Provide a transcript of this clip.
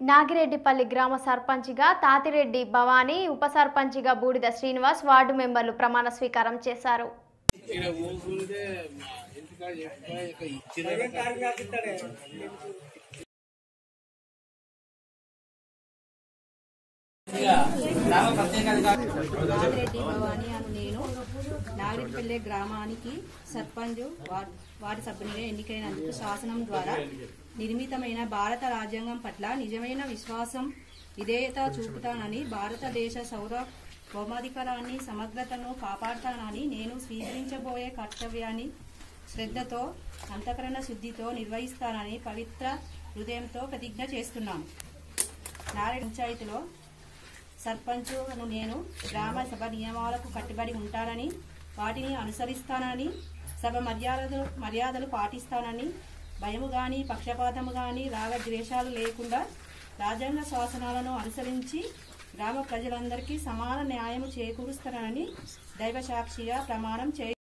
నాగిరెడ్డిపల్లి గ్రామ సర్పంచ్గా తాతిరెడ్డి భవానీ ఉప సర్పంచ్గా బూడిద శ్రీనివాస్ వార్డు మెంబర్లు ప్రమాణ స్వీకారం చేశారు ఇక్కడ కూర్చుంటే మా ఇంటికాడ చెప్పా ఇక ఇచ్చిన నాగిరెడ్డి భవాని అను నేను నాగిరెడ్డిపల్లె గ్రామానికి సర్పంచ్ వార్డ్ వార్డు సభ్యునిగా ఎన్నికైనందుకు శాసనం ద్వారా నిర్మితమైన భారత రాజ్యాంగం పట్ల నిజమైన విశ్వాసం విధేయత చూపుతానని భారతదేశ సౌర భౌమాధికారాన్ని సమగ్రతను కాపాడుతానని నేను స్వీకరించబోయే కర్తవ్యాన్ని శ్రద్ధతో అంతఃకరణ శుద్ధితో నిర్వహిస్తానని పవిత్ర హృదయంతో ప్రతిజ్ఞ చేస్తున్నాను నారాయణ పంచాయతీలో సర్పంచ్ అను నేను గ్రామ సభ నియమాలకు కట్టుబడి ఉంటానని వాటిని అనుసరిస్తానని సభ మర్యాదలు మర్యాదలు పాటిస్తానని భయము గాని పక్షపాతము గాని రాగద్వేషాలు లేకుండా రాజ్యాంగ శాసనాలను అనుసరించి గ్రామ ప్రజలందరికీ సమాన న్యాయము చేకూరుస్తానని దైవ సాక్షిగా ప్రమాణం చే